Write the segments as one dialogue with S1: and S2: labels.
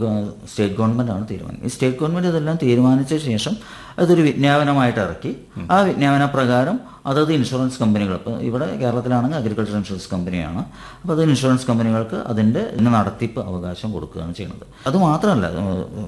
S1: State ഗവൺമെൻറ്റാണ് തീരുമാനിക്കുന്നത് ഈ state government ഇതെല്ലാം തീരുമാനിച്ച ശേഷം അതൊരു വിജ്ഞാപനമായിട്ട് ഇറക്കി ആ വിജ്ഞാപന പ്രകാരം അതത് ഇൻഷുറൻസ് കമ്പനികൾ ഇപ്പോൾ ഇവിടെ കേരളത്തിലാണെങ്കിൽ അഗ്രികൾച്ചർ ഇൻഷുറൻസ് കമ്പനിയാണ് അപ്പോൾ അത് ഇൻഷുറൻസ് കമ്പനികൾക്ക് അതിൻ്റെ ഇന്ന് നടത്തിപ്പ് അവകാശം കൊടുക്കുകയാണ് ചെയ്യുന്നത് അത് മാത്രമല്ല അത്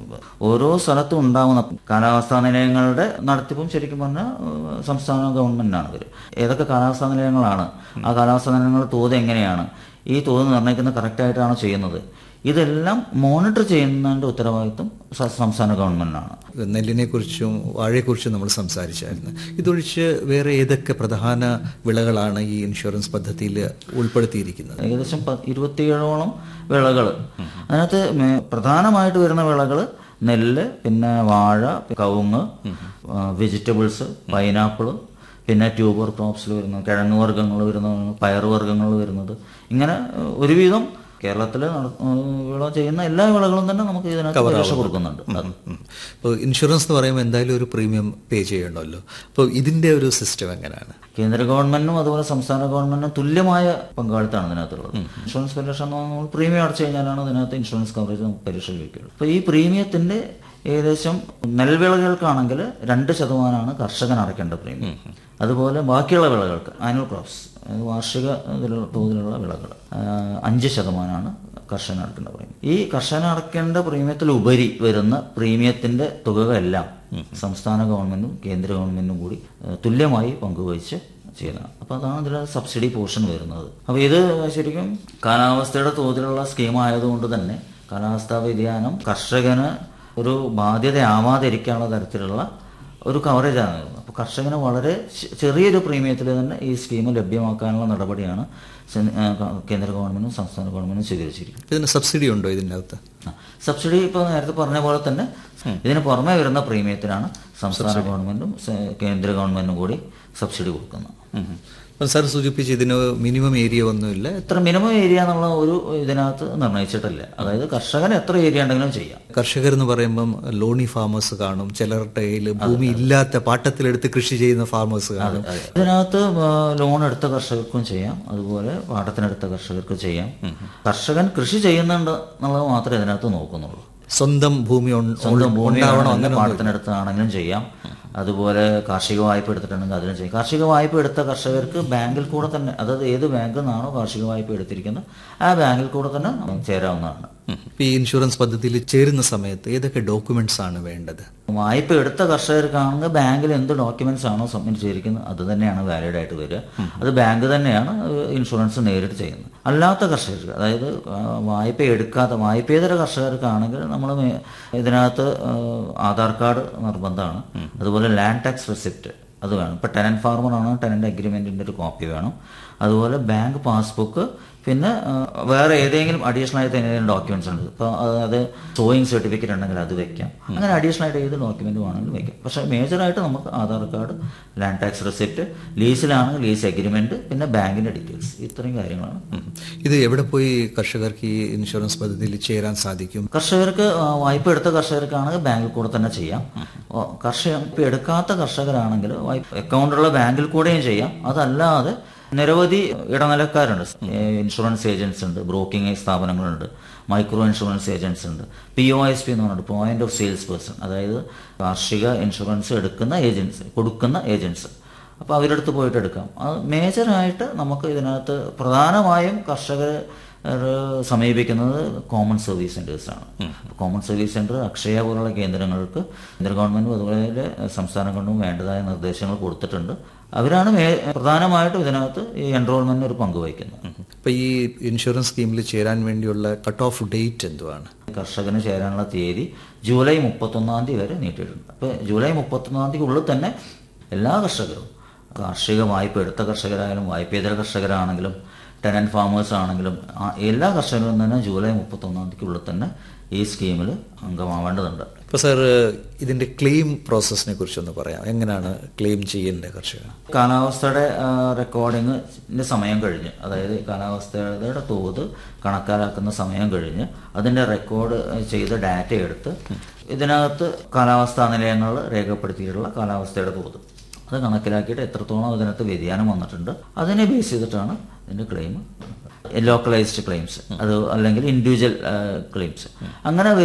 S1: ഓരോ സ്ഥലത്തും ഉണ്ടാകുന്ന കാലാവസ്ഥാ നിലയങ്ങളുടെ നടത്തിപ്പും ശരിക്കും പറഞ്ഞാൽ ഏഹ്, സംസ്ഥാന ഗവൺമെൻറ്റാണ് ഇവർ ഏതൊക്കെ കാലാവസ്ഥാ നിലയങ്ങളാണ് ആ കാലാവസ്ഥാ നിലയങ്ങളുടെ തോത് എങ്ങനെയാണ് ഈ തോത് നിർണ്ണയിക്കുന്നത് കറക്റ്റായിട്ടാണോ ചെയ്യുന്നത് ഇതെല്ലാം മോണിറ്റർ ചെയ്യുന്നതിൻ്റെ ഉത്തരവാദിത്വം സ- സംസ്ഥാന ഗവൺമെൻറ്റാണ്
S2: നെല്ലിനെ കുറിച്ചും വാഴയെക്കുറിച്ചും നമ്മൾ സംസാരിച്ചായിരുന്നു ഇതൊഴിച്ച് വേറെ ഏതൊക്കെ പ്രധാന വിളകളാണ് ഈ ഇൻഷുറൻസ് പദ്ധതിയിൽ ഉൾപ്പെടുത്തിയിരിക്കുന്നത്
S1: ഏകദേശം പ- ഇരുപത്തിയേഴോളം വിളകൾ അതിനകത്ത് മേ- പ്രധാനമായിട്ട് വരുന്ന വിളകൾ നെല്ല് പിന്നെ വാഴ കവുങ്ങ് വെജിറ്റബിൾസ് പൈനാപ്പിൾ പിന്നെ ട്യൂബർ ക്രോപ്സിൽ വരുന്ന കിഴങ്ങ് വർഗ്ഗങ്ങൾ വരുന്നത് പയറുവർഗ്ഗങ്ങൾ വരുന്നത് ഇങ്ങനെ ഏഹ്, ഒരുവിധം കേരളത്തിൽ വിള ചെയ്യുന്ന എല്ലാ വിളകളും തന്നെ നമുക്ക് ഇതിനകത്ത് പരീക്ഷ കൊടുക്കുന്നുണ്ട് അത്.
S2: ഇപ്പോൾ ഇൻഷുറൻസ് എന്ന് പറയുമ്പോൾ എന്തായാലും ഒരു പ്രീമിയം പേ ചെയ്യണമല്ലോ അപ്പോൾ ഇതിൻ്റെ ഒരു സിസ്റ്റം എങ്ങനെയാണ്
S1: കേന്ദ്ര ഗവൺമെന്റിനും അതുപോലെ സംസ്ഥാന ഗവൺമെന്റിനും തുല്യമായ പങ്കാളിത്തമാണ് ഇതിനകത്തുള്ളത് ഇൻഷുറൻസ് പരിരക്ഷ എന്ന് പറഞ്ഞാൽ നമ്മൾ പ്രീമിയം അടച്ചു കഴിഞ്ഞാലാണ് ഇതിനകത്ത് ഇൻഷുറൻസ് കവറേജ് നമുക്ക് പരിരക്ഷ ലഭിക്കുകയുള്ളൂ അപ്പോൾ ഈ പ്രീമിയത്തിന്റെ ഏകദേശം നെൽവിളകൾക്കാണെങ്കിൽ രണ്ട് ശതമാനമാണ് കർഷകൻ അടയ്ക്കേണ്ട പ്രീമിയം അതുപോലെ ബാക്കിയുള്ള വിളകൾക്ക് ആനുവൽ ക്രോപ്സ് അതായത് വാർഷിക ഇതിലുള്ള തോതിലുള്ള വിളകൾ ആ, അഞ്ച് ശതമാനമാണ് കർഷകൻ അടയ്ക്കേണ്ട പ്രീമിയം ഈ കർഷകൻ അടയ്ക്കേണ്ട പ്രീമിയത്തിലുപരി വരുന്ന പ്രീമിയത്തിന്റെ തുകകളെല്ലാം സംസ്ഥാന ഗവൺമെന്റും കേന്ദ്ര ഗവൺമെന്റും കൂടി ആ, തുല്യമായി പങ്കുവഹിച്ച് ചെയ്യുന്നതാണ് അപ്പോൾ അതാണ് ഇതിൽ സബ്സിഡി പോർഷൻ വരുന്നത് അപ്പോൾ ഇത് ശരിക്കും കാലാവസ്ഥയുടെ തോതിലുള്ള സ്കീം ആയതുകൊണ്ട് തന്നെ കാലാവസ്ഥാ വ്യതിയാനം കർഷകന് ഒരു ബാധ്യതയാവാതിരിക്കാനുള്ള തരത്തിലുള്ള ഒരു കവറേജാണ് അപ്പോൾ കർഷകന് വളരെ ചെ- ചെറിയൊരു പ്രീമിയത്തിൽ തന്നെ ഈ സ്കീം ലഭ്യമാക്കാനുള്ള നടപടിയാണ് സെ- ആ, ക- കേന്ദ്ര ഗവൺമെന്റും സംസ്ഥാന ഗവൺമെന്റും സ്വീകരിച്ചിരിക്കുന്നത്
S2: ഇതിന് സബ്സിഡി ഉണ്ടോ ഇതിൻ്റെ അകത്ത്
S1: ആ, സബ്സിഡി ഇപ്പോൾ നേരത്തെ പറഞ്ഞ പോലെ തന്നെ ഇതിന് പുറമെ വരുന്ന പ്രീമിയത്തിനാണ് സംസ്ഥാന ഗവൺമെന്റും സെ- കേന്ദ്ര ഗവൺമെന്റും കൂടി സബ്സിഡി കൊടുക്കുന്നത്
S2: അപ്പം സാർ സൂചിപ്പിച്ച് ഇതിന് മിനിമം ഏരിയ ഒന്നുമില്ല
S1: എത്ര മിനിമം ഏരിയ എന്നുള്ള ഒരു ഇതിനകത്ത് നിർണ്ണയിച്ചിട്ടില്ല അതായത് കർഷകന് എത്ര ഏരിയ ഉണ്ടെങ്കിലും ചെയ്യാം
S2: കർഷകർ എന്ന് പറയുമ്പം ലോണി ഫാമേഴ്സ് കാണും ചിലരുടെ കയ്യിൽ ഭൂമി ഇല്ലാത്ത പാട്ടത്തിലെടുത്ത് കൃഷി ചെയ്യുന്ന ഫാമേഴ്സ് കാണും
S1: ഇതിനകത്ത് ആ, ലോൺ എടുത്ത കർഷകർക്കും ചെയ്യാം അതുപോലെ പാട്ടത്തിനെടുത്ത കർഷകർക്ക് ചെയ്യാം കർഷകൻ കൃഷി ചെയ്യുന്നുണ്ട് എന്നുള്ളത് മാത്രമേ ഇതിനകത്ത് നോക്കുന്നുള്ളൂ
S2: സ്വന്തം ഭൂമി ഉൺ-
S1: സ്വന്തം ഭൂമി
S2: ഉണ്ടാവണം
S1: അങ്ങനെ പാടത്തിനടുത്താണെങ്കിലും ചെയ്യാം അതുപോലെ കാർഷിക വായ്പ എടുത്തിട്ടുണ്ടെങ്കിൽ അതിനും ചെയ്യും കാർഷിക വായ്പ എടുത്ത കർഷകർക്ക് ബാങ്കിൽ കൂടെ തന്നെ അതായത് ഏത് ബാങ്കിൽ നിന്നാണോ കാർഷിക വായ്പ എടുത്തിരിക്കുന്നത് ആ ബാങ്കിൽ കൂടെ തന്നെ ചേരാവുന്നതാണ്
S2: ഇപ്പൊ ഈ ഇൻഷുറൻസ് പദ്ധതിയിൽ ചേരുന്ന സമയത്ത് ഏതൊക്കെ ഡോക്യുമെന്റ്സ് ആണ് വേണ്ടത്
S1: വായ്പ എടുത്ത കർഷകർക്കാണെങ്കിൽ ബാങ്കിൽ എന്ത് ഡോക്യുമെന്റ്സ് ആണോ സബ്മിറ്റ് ചെയ്തിരിക്കുന്നത് അത് തന്നെയാണ് വാലിഡ് ആയിട്ട് വരിക അത് ബാങ്ക് തന്നെയാണ് ഇൻഷുറൻസ് നേരിട്ട് ചെയ്യുന്നത് അല്ലാത്ത കർഷകർക്ക് അതായത് ആ, വായ്പ എടുക്കാത്ത വായ്പേതര കർഷകർക്കാണെങ്കിൽ നമ്മൾ ഇതിനകത്ത് ആ, ആധാർ കാർഡ് നിർബന്ധമാണ് അതുപോലെ ലാൻഡ് ടാക്സ് റെസിപ്റ്റ് അത് വേണം ഇപ്പോൾ ടെനന്റ് ഫാർമറാണ് ടെനന്റ് അഗ്രിമെന്റിന്റെ ഒരു കോപ്പി വേണം അതുപോലെ ബാങ്ക് പാസ്ബുക്ക് പിന്നെ ആ, വേറെ ഏതെങ്കിലും അഡീഷണൽ ആയിട്ട് എന്തെങ്കിലും ഡോക്യുമെന്റ്സ് ഉണ്ട് ഇപ്പോൾ അത് സോയിങ് സർട്ടിഫിക്കറ്റ് ഉണ്ടെങ്കിൽ അത് വെക്കാം അങ്ങനെ അഡീഷണൽ ആയിട്ട് ഏത് ഡോക്യുമെന്റ് വേണമെങ്കിലും വെക്കാം പക്ഷേ മേജറായിട്ട് നമുക്ക് Aadhaar card land tax receipt ലീസിലാണെങ്കിൽ ലീസ് അഗ്രിമെന്റ് പിന്നെ ബാങ്കിന്റെ ഡീറ്റെയിൽസ് ഇത്രയും കാര്യങ്ങളാണ്
S2: ഇത് എവിടെ പോയി കർഷകർക്ക് ഈ ഇൻഷുറൻസ് പദ്ധതിയിൽ ചേരാൻ സാധിക്കും
S1: കർഷകർക്ക് ആ, വായ്പ എടുത്ത കർഷകർക്കാണെങ്കിൽ ബാങ്കിൽ കൂടെ തന്നെ ചെയ്യാം ഓ, കർഷക ഇപ്പൊ എടുക്കാത്ത കർഷകരാണെങ്കിൽ വായ്പ അക്കൗണ്ടുള്ള ബാങ്കിൽ കൂടെയും ചെയ്യാം അതല്ലാതെ നിരവധി ഇടനിലക്കാരുണ്ട് ഏ, ഇൻഷുറൻസ് ഏജൻസ് ഉണ്ട് ബ്രോക്കിംഗ് സ്ഥാപനങ്ങളുണ്ട് മൈക്രോ ഇൻഷുറൻസ് ഏജൻസ് ഉണ്ട് പി ഒ എസ് പി എന്ന് പറഞ്ഞിട്ട് പോയിന്റ് ഓഫ് സെയിൽസ് പേഴ്സൺ അതായത് കാർഷിക ഇൻഷുറൻസ് എടുക്കുന്ന ഏജൻസി കൊടുക്കുന്ന ഏജൻസ് അപ്പോൾ അവരുടെ അടുത്ത് പോയിട്ട് എടുക്കാം അത് മേജറായിട്ട് നമുക്ക് ഇതിനകത്ത് പ്രധാനമായും കർഷകർ സമീപിക്കുന്നത് കോമൺ സർവീസ് സെന്റേഴ്സാണ് കോമൺ സർവീസ് സെന്റർ അക്ഷയ പോലുള്ള കേന്ദ്രങ്ങൾക്ക് കേന്ദ്ര ഗവൺമെന്റും അതുപോലെ സംസ്ഥാന ഗവൺമെന്റും വേണ്ടതായ നിർദ്ദേശങ്ങൾ കൊടുത്തിട്ടുണ്ട് അവരാണ് മേ- പ്രധാനമായിട്ടും ഇതിനകത്ത് ഈ എൻറോൾമെന്റിന് ഒരു പങ്ക് വഹിക്കുന്നത്
S2: ഇപ്പൊ ഈ ഇൻഷുറൻസ് സ്കീമിൽ ചേരാൻ വേണ്ടിയുള്ള കട്ട് ഓഫ് ഡേറ്റ് എന്തുവാണ്
S1: കർഷകന് ചേരാനുള്ള തീയതി ജൂലൈ മുപ്പത്തൊന്നാം തീയതി വരെ നീട്ടിയിട്ടുണ്ട് അപ്പോൾ ജൂലൈ മുപ്പത്തൊന്നാം തീയതി ഉള്ളിൽ തന്നെ എല്ലാ കർഷകരും കാർഷിക വായ്പ എടുത്ത കർഷകരായാലും വായ്പേതര കർഷകരാണെങ്കിലും ടെനന്റ് ഫാമേഴ്സ് ആണെങ്കിലും ആ എല്ലാ കർഷകരും തന്നെ ജൂലൈ മുപ്പത്തൊന്നാം തീയതിക്കുള്ളിൽ തന്നെ ഈ സ്കീമിൽ അംഗമാവേണ്ടതുണ്ട്
S2: ഇപ്പൊ സാർ ഇതിന്റെ ക്ലെയിം പ്രോസസ്സിനെ കുറിച്ചൊന്ന് പറയാം എങ്ങനെയാണ് ക്ലെയിം ചെയ്യേണ്ടത് കർഷകർ
S1: കാലാവസ്ഥയുടെ റെക്കോർഡിങ്ങിന്റെ സമയം കഴിഞ്ഞ് അതായത് കാലാവസ്ഥയുടെ തോത് കണക്കാലാക്കുന്ന സമയം കഴിഞ്ഞ് അതിന്റെ റെക്കോർഡ് ചെയ്ത ഡാറ്റ എടുത്ത് ഇതിനകത്ത് കാലാവസ്ഥാ നിലയങ്ങൾ രേഖപ്പെടുത്തിയിട്ടുള്ള കാലാവസ്ഥയുടെ തോത് അത് കണക്കിലാക്കിയിട്ട് എത്രത്തോളം അതിനകത്ത് വ്യതിയാനം വന്നിട്ടുണ്ട് അതിനെ ബേസ് ചെയ്തിട്ടാണ് ഇതിന്റെ ക്ലെയിം ലോക്കലൈസ്ഡ് ക്ലെയിംസ് അത് അല്ലെങ്കിൽ ഇൻഡിവിജ്വൽ ക്ലെയിംസ് അങ്ങനെ